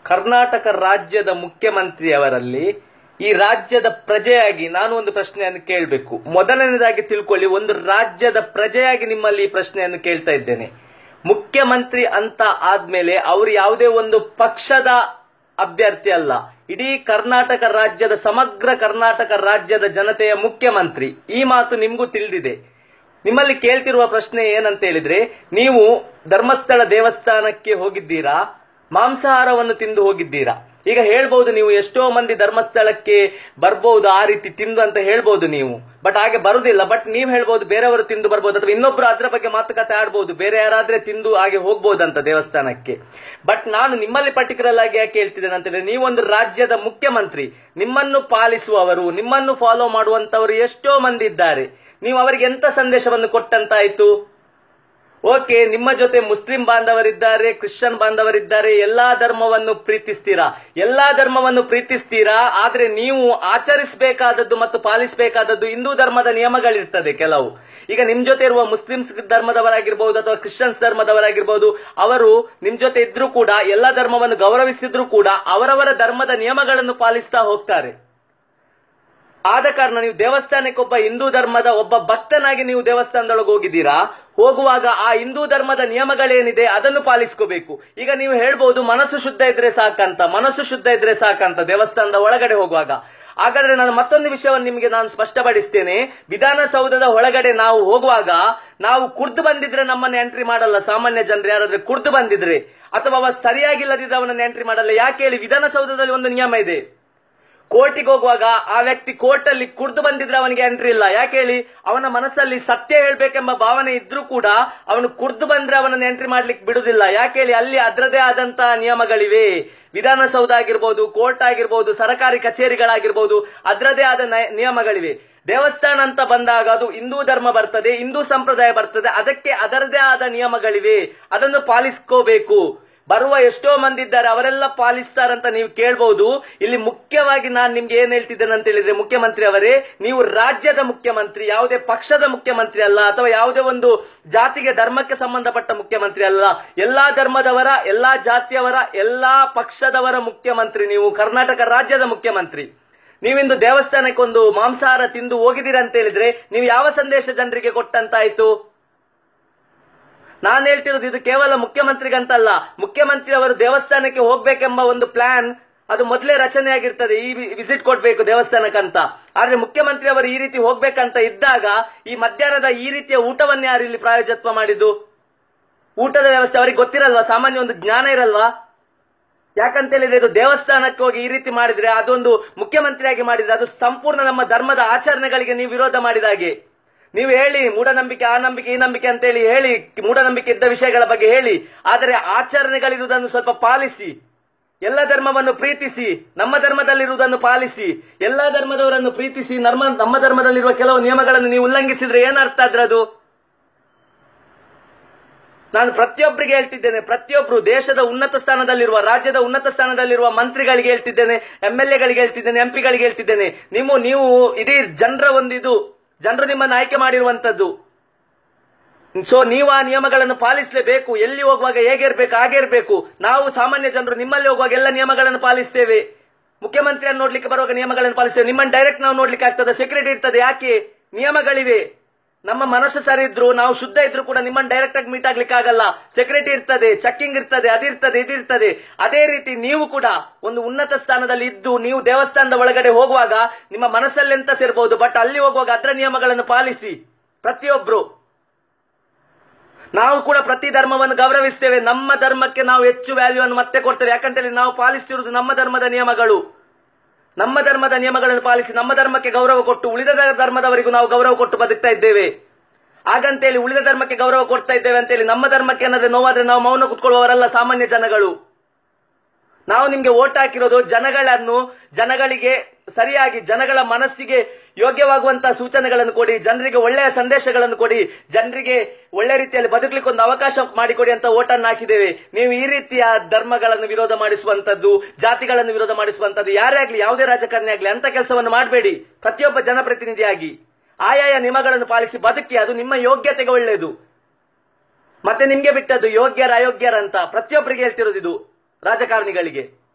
ಕರ್ನಾಟಕ ರಾಜ್ಯದ ಮುಖ್ಯಮಂತ್ರಿಯವರಲ್ಲಿ ಈ ರಾಜ್ಯದ ಪ್ರಜೆಯಾಗಿ ನಾನು ಒಂದು ಪ್ರಶ್ನೆಯನ್ನು ಕೇಳಬೇಕು ಮೊದಲನೇದಾಗಿ ತಿಳ್ಕೊಳ್ಳಿ ಒಂದು ರಾಜ್ಯದ ಪ್ರಜೆಯಾಗಿ ನಿಮ್ಮಲ್ಲಿ ಈ ಪ್ರಶ್ನೆಯನ್ನು ಕೇಳ್ತಾ ಇದ್ದೇನೆ ಮುಖ್ಯಮಂತ್ರಿ ಅಂತ ಆದ್ಮೇಲೆ ಅವರು ಯಾವುದೇ ಒಂದು ಪಕ್ಷದ ಅಭ್ಯರ್ಥಿ ಅಲ್ಲ ಇಡೀ ಕರ್ನಾಟಕ ರಾಜ್ಯದ ಸಮಗ್ರ ಕರ್ನಾಟಕ ರಾಜ್ಯದ ಜನತೆಯ ಮುಖ್ಯಮಂತ್ರಿ ಈ ಮಾತು ನಿಮಗೂ ತಿಳಿದಿದೆ ನಿಮ್ಮಲ್ಲಿ ಕೇಳ್ತಿರುವ ಪ್ರಶ್ನೆ ಏನಂತ ಹೇಳಿದ್ರೆ ನೀವು ಧರ್ಮಸ್ಥಳ ದೇವಸ್ಥಾನಕ್ಕೆ ಹೋಗಿದ್ದೀರಾ ಮಾಂಸಾಹಾರವನ್ನು ತಿಂದು ಹೋಗಿದ್ದೀರಾ ಈಗ ಹೇಳ್ಬಹುದು ನೀವು ಎಷ್ಟೋ ಮಂದಿ ಧರ್ಮಸ್ಥಳಕ್ಕೆ ಬರ್ಬೋದು ಆ ರೀತಿ ತಿಂದು ಅಂತ ಹೇಳ್ಬೋದು ನೀವು ಬಟ್ ಹಾಗೆ ಬರುದಿಲ್ಲ ಬಟ್ ನೀವು ಹೇಳ್ಬೋದು ಬೇರೆಯವರು ತಿಂದು ಬರ್ಬೋದು ಅಥವಾ ಇನ್ನೊಬ್ರು ಅದ್ರ ಬಗ್ಗೆ ಮಾತುಕತೆ ಆಡ್ಬೋದು ಬೇರೆ ಯಾರಾದ್ರೆ ತಿಂದು ಹಾಗೆ ಹೋಗ್ಬೋದಂತ ದೇವಸ್ಥಾನಕ್ಕೆ ಬಟ್ ನಾನು ನಿಮ್ಮಲ್ಲಿ ಪರ್ಟಿಕ್ಯುಲರ್ ಆಗಿ ಯಾಕೆ ಹೇಳ್ತಿದ್ದೇನೆ ಅಂತ ಹೇಳಿದ್ರೆ ನೀವೊಂದು ರಾಜ್ಯದ ಮುಖ್ಯಮಂತ್ರಿ ನಿಮ್ಮನ್ನು ಪಾಲಿಸುವವರು ನಿಮ್ಮನ್ನು ಫಾಲೋ ಮಾಡುವಂತವರು ಎಷ್ಟೋ ಮಂದಿ ಇದ್ದಾರೆ ನೀವು ಅವರಿಗೆ ಎಂತ ಸಂದೇಶವನ್ನು ಕೊಟ್ಟಂತಾಯ್ತು ಓಕೆ ನಿಮ್ಮ ಜೊತೆ ಮುಸ್ಲಿಂ ಬಾಂಧವರಿದ್ದಾರೆ ಕ್ರಿಶ್ಚಿಯನ್ ಬಾಂಧವರಿದ್ದಾರೆ ಎಲ್ಲಾ ಧರ್ಮವನ್ನು ಪ್ರೀತಿಸ್ತೀರಾ ಎಲ್ಲಾ ಧರ್ಮವನ್ನು ಪ್ರೀತಿಸ್ತೀರಾ ಆದ್ರೆ ನೀವು ಆಚರಿಸಬೇಕಾದದ್ದು ಮತ್ತು ಪಾಲಿಸಬೇಕಾದದ್ದು ಹಿಂದೂ ಧರ್ಮದ ನಿಯಮಗಳಿರ್ತದೆ ಕೆಲವು ಈಗ ನಿಮ್ ಜೊತೆ ಇರುವ ಮುಸ್ಲಿಮ್ಸ್ ಧರ್ಮದವರಾಗಿರ್ಬಹುದು ಅಥವಾ ಕ್ರಿಶ್ಚಿಯನ್ಸ್ ಧರ್ಮದವರಾಗಿರ್ಬಹುದು ಅವರು ನಿಮ್ ಜೊತೆ ಇದ್ರೂ ಕೂಡ ಎಲ್ಲಾ ಧರ್ಮವನ್ನು ಗೌರವಿಸಿದ್ರು ಕೂಡ ಅವರವರ ಧರ್ಮದ ನಿಯಮಗಳನ್ನು ಪಾಲಿಸ್ತಾ ಹೋಗ್ತಾರೆ ಆದ ಕಾರಣ ನೀವು ದೇವಸ್ಥಾನಕ್ಕೆ ಒಬ್ಬ ಹಿಂದೂ ಧರ್ಮದ ಒಬ್ಬ ಭಕ್ತನಾಗಿ ನೀವು ದೇವಸ್ಥಾನದೊಳಗೆ ಹೋಗಿದ್ದೀರಾ ಹೋಗುವಾಗ ಆ ಹಿಂದೂ ಧರ್ಮದ ನಿಯಮಗಳೇನಿದೆ ಅದನ್ನು ಪಾಲಿಸ್ಕೋಬೇಕು ಈಗ ನೀವು ಹೇಳ್ಬಹುದು ಮನಸ್ಸು ಶುದ್ಧ ಇದ್ರೆ ಸಾಕಂತ ಮನಸ್ಸು ಶುದ್ಧ ಇದ್ರೆ ಸಾಕಂತ ದೇವಸ್ಥಾನದ ಒಳಗಡೆ ಹೋಗುವಾಗ ಹಾಗಾದ್ರೆ ನಾನು ಮತ್ತೊಂದು ವಿಷಯವನ್ನು ನಿಮಗೆ ನಾನು ಸ್ಪಷ್ಟಪಡಿಸ್ತೇನೆ ವಿಧಾನಸೌಧದ ಒಳಗಡೆ ನಾವು ಹೋಗುವಾಗ ನಾವು ಕುರ್ದು ಬಂದಿದ್ರೆ ನಮ್ಮನ್ನ ಎಂಟ್ರಿ ಮಾಡಲ್ಲ ಸಾಮಾನ್ಯ ಜನರು ಯಾರಾದ್ರೆ ಕುರ್ದು ಬಂದಿದ್ರೆ ಅಥವಾ ಅವ ಸರಿಯಾಗಿಲ್ಲದಿದ್ರೆ ಅವನನ್ನ ಎಂಟ್ರಿ ಮಾಡಲ್ಲ ಯಾಕೆ ಹೇಳಿ ವಿಧಾನಸೌಧದಲ್ಲಿ ಒಂದು ನಿಯಮ ಇದೆ ಕೋರ್ಟಿಗೆ ಹೋಗುವಾಗ ಆ ವ್ಯಕ್ತಿ ಕೋರ್ಟ್ ಅಲ್ಲಿ ಕುಡ್ದು ಬಂದಿದ್ರೆ ಅವನಿಗೆ ಎಂಟ್ರಿ ಇಲ್ಲ ಯಾಕೆ ಹೇಳಿ ಅವನ ಮನಸ್ಸಲ್ಲಿ ಸತ್ಯ ಹೇಳ್ಬೇಕೆಂಬ ಭಾವನೆ ಇದ್ರೂ ಕೂಡ ಅವನು ಕುಡ್ದು ಬಂದ್ರೆ ಅವನನ್ನು ಎಂಟ್ರಿ ಮಾಡ್ಲಿಕ್ಕೆ ಬಿಡುದಿಲ್ಲ ಯಾಕೆ ಹೇಳಿ ಅಲ್ಲಿ ಅದರದೇ ಆದಂತಹ ನಿಯಮಗಳಿವೆ ವಿಧಾನಸೌಧ ಆಗಿರ್ಬೋದು ಕೋರ್ಟ್ ಆಗಿರ್ಬೋದು ಸರ್ಕಾರಿ ಕಚೇರಿಗಳಾಗಿರ್ಬೋದು ಅದರದೇ ಆದ ನಯ- ನಿಯಮಗಳಿವೆ ದೇವಸ್ಥಾನ ಅಂತ ಬಂದಾಗ ಅದು ಹಿಂದೂ ಧರ್ಮ ಬರ್ತದೆ ಹಿಂದೂ ಸಂಪ್ರದಾಯ ಬರ್ತದೆ ಅದಕ್ಕೆ ಅದರದೇ ಆದ ನಿಯಮಗಳಿವೆ ಅದನ್ನು ಪಾಲಿಸ್ಕೋಬೇಕು ಬರುವ ಎಷ್ಟೋ ಮಂದಿ ಇದ್ದಾರೆ ಅವರೆಲ್ಲ ಪಾಲಿಸ್ತಾರಂತ ನೀವು ಕೇಳ್ಬಹುದು ಇಲ್ಲಿ ಮುಖ್ಯವಾಗಿ ನಾನು ನಿಮ್ಗೆ ಏನ್ ಹೇಳ್ತಿದ್ದೇನೆ ಅಂತ ಹೇಳಿದ್ರೆ ಮುಖ್ಯಮಂತ್ರಿ ಅವರೇ ನೀವು ರಾಜ್ಯದ ಮುಖ್ಯಮಂತ್ರಿ ಯಾವುದೇ ಪಕ್ಷದ ಮುಖ್ಯಮಂತ್ರಿ ಅಲ್ಲ ಅಥವಾ ಯಾವುದೇ ಒಂದು ಜಾತಿಗೆ ಧರ್ಮಕ್ಕೆ ಸಂಬಂಧಪಟ್ಟ ಮುಖ್ಯಮಂತ್ರಿ ಅಲ್ಲ ಎಲ್ಲಾ ಧರ್ಮದವರ ಎಲ್ಲಾ ಜಾತಿಯವರ ಎಲ್ಲಾ ಪಕ್ಷದವರ ಮುಖ್ಯಮಂತ್ರಿ ನೀವು ಕರ್ನಾಟಕ ರಾಜ್ಯದ ಮುಖ್ಯಮಂತ್ರಿ ನೀವಿಂದು ದೇವಸ್ಥಾನಕ್ಕೆ ಒಂದು ಮಾಂಸಾಹಾರ ತಿಂದು ಹೋಗಿದ್ದೀರಾ ಅಂತ ಹೇಳಿದ್ರೆ ನೀವು ಯಾವ ಸಂದೇಶ ಜನರಿಗೆ ಕೊಟ್ಟಂತಾಯ್ತು ನಾನು ಹೇಳ್ತಿರೋದು ಇದು ಕೇವಲ ಮುಖ್ಯಮಂತ್ರಿಗಂತಲ್ಲ ಮುಖ್ಯಮಂತ್ರಿ ಅವರು ದೇವಸ್ಥಾನಕ್ಕೆ ಹೋಗ್ಬೇಕೆಂಬ ಒಂದು ಪ್ಲಾನ್ ಅದು ಮೊದಲೇ ರಚನೆ ಆಗಿರ್ತದೆ ಈ ವಿಸಿಟ್ ಕೊಡ್ಬೇಕು ದೇವಸ್ಥಾನಕ್ಕಂತ ಆದ್ರೆ ಮುಖ್ಯಮಂತ್ರಿ ಅವರು ಈ ರೀತಿ ಹೋಗ್ಬೇಕಂತ ಇದ್ದಾಗ ಈ ಮಧ್ಯಾಹ್ನದ ಈ ರೀತಿಯ ಊಟವನ್ನ ಯಾರು ಇಲ್ಲಿ ಪ್ರಾಯೋಜತ್ವ ಮಾಡಿದ್ದು ಊಟದ ವ್ಯವಸ್ಥೆ ಅವರಿಗೆ ಗೊತ್ತಿರಲ್ವಾ ಸಾಮಾನ್ಯ ಒಂದು ಜ್ಞಾನ ಇರಲ್ವಾ ಯಾಕಂತ ಹೇಳಿದ್ರೆ ಇದು ದೇವಸ್ಥಾನಕ್ಕೆ ಹೋಗಿ ಈ ರೀತಿ ಮಾಡಿದ್ರೆ ಅದೊಂದು ಮುಖ್ಯಮಂತ್ರಿಯಾಗಿ ಮಾಡಿದ್ರೆ ಅದು ಸಂಪೂರ್ಣ ನಮ್ಮ ಧರ್ಮದ ಆಚರಣೆಗಳಿಗೆ ನೀವು ವಿರೋಧ ಮಾಡಿದಾಗೆ ನೀವು ಹೇಳಿ ಮೂಢನಂಬಿಕೆ ಆ ನಂಬಿಕೆ ಈ ನಂಬಿಕೆ ಅಂತ ಹೇಳಿ ಹೇಳಿ ಮೂಢನಂಬಿಕೆ ಇದ್ದ ವಿಷಯಗಳ ಬಗ್ಗೆ ಹೇಳಿ ಆದರೆ ಆಚರಣೆಗಳಿರುವುದನ್ನು ಸ್ವಲ್ಪ ಪಾಲಿಸಿ ಎಲ್ಲ ಧರ್ಮವನ್ನು ಪ್ರೀತಿಸಿ ನಮ್ಮ ಧರ್ಮದಲ್ಲಿರುವುದನ್ನು ಪಾಲಿಸಿ ಎಲ್ಲಾ ಧರ್ಮದವರನ್ನು ಪ್ರೀತಿಸಿ ನಮ್ಮ ನಮ್ಮ ಧರ್ಮದಲ್ಲಿರುವ ಕೆಲವು ನಿಯಮಗಳನ್ನು ನೀವು ಉಲ್ಲಂಘಿಸಿದ್ರೆ ಏನರ್ಥ ಆದ್ರೆ ಅದು ನಾನು ಪ್ರತಿಯೊಬ್ಬರಿಗೆ ಹೇಳ್ತಿದ್ದೇನೆ ಪ್ರತಿಯೊಬ್ರು ದೇಶದ ಉನ್ನತ ಸ್ಥಾನದಲ್ಲಿರುವ ರಾಜ್ಯದ ಉನ್ನತ ಸ್ಥಾನದಲ್ಲಿರುವ ಮಂತ್ರಿಗಳಿಗೆ ಹೇಳ್ತಿದ್ದೇನೆ ಎಂ ಎಲ್ ಎಗಳಿಗೆ ಹೇಳ್ತಿದ್ದೇನೆ ಎಂ ಪಿಗಳಿಗೆ ಹೇಳ್ತಿದ್ದೇನೆ ನೀವು ನೀವು ಇಡೀ ಜನರ ಒಂದು ಇದು ಜನರು ನಿಮ್ಮನ್ನು ಆಯ್ಕೆ ಮಾಡಿರುವಂತದ್ದು ಸೊ ನೀವು ಆ ನಿಯಮಗಳನ್ನು ಪಾಲಿಸಲೇಬೇಕು ಎಲ್ಲಿ ಹೋಗುವಾಗ ಹೇಗೆ ಇರಬೇಕು ಹಾಗೆ ಇರಬೇಕು ನಾವು ಸಾಮಾನ್ಯ ಜನರು ನಿಮ್ಮಲ್ಲಿ ಹೋಗುವಾಗ ಎಲ್ಲ ನಿಯಮಗಳನ್ನು ಪಾಲಿಸ್ತೇವೆ ಮುಖ್ಯಮಂತ್ರಿಯನ್ನು ನೋಡ್ಲಿಕ್ಕೆ ಬರುವಾಗ ನಿಯಮಗಳನ್ನು ಪಾಲಿಸ್ತೇವೆ ನಿಮ್ಮನ್ನು ಡೈರೆಕ್ಟ್ ನಾವು ನೋಡ್ಲಿಕ್ಕೆ ಆಗ್ತದೆ ಸೆಕ್ಯೂರಿಟಿ ಇರ್ತದೆ ಯಾಕೆ ನಿಯಮಗಳಿವೆ ನಮ್ಮ ಮನಸ್ಸು ಸರಿ ಇದ್ರು ನಾವು ಶುದ್ಧ ಇದ್ರು ಕೂಡ ನಿಮ್ಮನ್ನು ಡೈರೆಕ್ಟ್ ಆಗಿ ಮೀಟ್ ಆಗ್ಲಿಕ್ಕೆ ಆಗಲ್ಲ ಸೆಕ್ಯೂರಿಟಿ ಇರ್ತದೆ ಚೆಕಿಂಗ್ ಇರ್ತದೆ ಅದಿರ್ತದೆ ಇದಿರ್ತದೆ ಅದೇ ರೀತಿ ನೀವು ಕೂಡ ಒಂದು ಉನ್ನತ ಸ್ಥಾನದಲ್ಲಿ ಇದ್ದು ನೀವು ದೇವಸ್ಥಾನದ ಒಳಗಡೆ ಹೋಗುವಾಗ ನಿಮ್ಮ ಮನಸ್ಸಲ್ಲಿ ಎಂತ ಸೇರ್ಬಹುದು ಬಟ್ ಅಲ್ಲಿ ಹೋಗುವಾಗ ಅದರ ನಿಯಮಗಳನ್ನು ಪಾಲಿಸಿ ಪ್ರತಿಯೊಬ್ರು ನಾವು ಕೂಡ ಪ್ರತಿ ಧರ್ಮವನ್ನು ಗೌರವಿಸ್ತೇವೆ ನಮ್ಮ ಧರ್ಮಕ್ಕೆ ನಾವು ಹೆಚ್ಚು ವ್ಯಾಲ್ಯೂ ಅನ್ನು ಮತ್ತೆ ಕೊಡ್ತೇವೆ ಯಾಕಂತೇಳಿ ನಾವು ಪಾಲಿಸ್ತಿರುವುದು ನಮ್ಮ ಧರ್ಮದ ನಿಯಮಗಳು ನಮ್ಮ ಧರ್ಮದ ನಿಯಮಗಳನ್ನು ಪಾಲಿಸಿ ನಮ್ಮ ಧರ್ಮಕ್ಕೆ ಗೌರವ ಕೊಟ್ಟು ಉಳಿದ ಧರ್ಮದವರಿಗೂ ನಾವು ಗೌರವ ಕೊಟ್ಟು ಬದುಕ್ತಾ ಇದ್ದೇವೆ ಹಾಗಂತೇಳಿ ಉಳಿದ ಧರ್ಮಕ್ಕೆ ಗೌರವ ಕೊಡ್ತಾ ಇದ್ದೇವೆ ಅಂತೇಳಿ ನಮ್ಮ ಧರ್ಮಕ್ಕೆ ಏನಾದ್ರೆ ನೋವಾದ್ರೆ ನಾವು ಮೌನ ಕುತ್ಕೊಳ್ಳುವವರಲ್ಲ ಸಾಮಾನ್ಯ ಜನಗಳು ನಾವು ನಿಮ್ಗೆ ಓಟ್ ಹಾಕಿರೋದು ಜನಗಳನ್ನು ಜನಗಳಿಗೆ ಸರಿಯಾಗಿ ಜನಗಳ ಮನಸ್ಸಿಗೆ ಯೋಗ್ಯವಾಗುವಂತಹ ಸೂಚನೆಗಳನ್ನು ಕೊಡಿ ಜನರಿಗೆ ಒಳ್ಳೆಯ ಸಂದೇಶಗಳನ್ನು ಕೊಡಿ ಜನರಿಗೆ ಒಳ್ಳೆ ರೀತಿಯಲ್ಲಿ ಬದುಕಲಿಕ್ಕೆ ಒಂದು ಅವಕಾಶ ಮಾಡಿಕೊಡಿ ಅಂತ ಓಟನ್ನು ಹಾಕಿದ್ದೇವೆ ನೀವು ಈ ರೀತಿಯ ಧರ್ಮಗಳನ್ನು ವಿರೋಧ ಮಾಡಿಸುವಂತದ್ದು ಜಾತಿಗಳನ್ನು ವಿರೋಧ ಮಾಡಿಸುವಂತದ್ದು ಯಾರೇ ಆಗ್ಲಿ ಯಾವುದೇ ರಾಜಕಾರಣಿ ಆಗ್ಲಿ ಅಂತ ಕೆಲಸವನ್ನು ಮಾಡಬೇಡಿ ಪ್ರತಿಯೊಬ್ಬ ಜನಪ್ರತಿನಿಧಿಯಾಗಿ ಆಯಾಯ ನಿಯಮಗಳನ್ನು ಪಾಲಿಸಿ ಬದುಕಿ ಅದು ನಿಮ್ಮ ಯೋಗ್ಯತೆಗೆ ಒಳ್ಳೆಯದು ಮತ್ತೆ ನಿಮ್ಗೆ ಬಿಟ್ಟದ್ದು ಯೋಗ್ಯರ ಅಯೋಗ್ಯರ ಅಂತ ಪ್ರತಿಯೊಬ್ಬರಿಗೆ ಹೇಳ್ತಿರೋದು ಇದು ರಾಜಕಾರಣಿಗಳಿಗೆ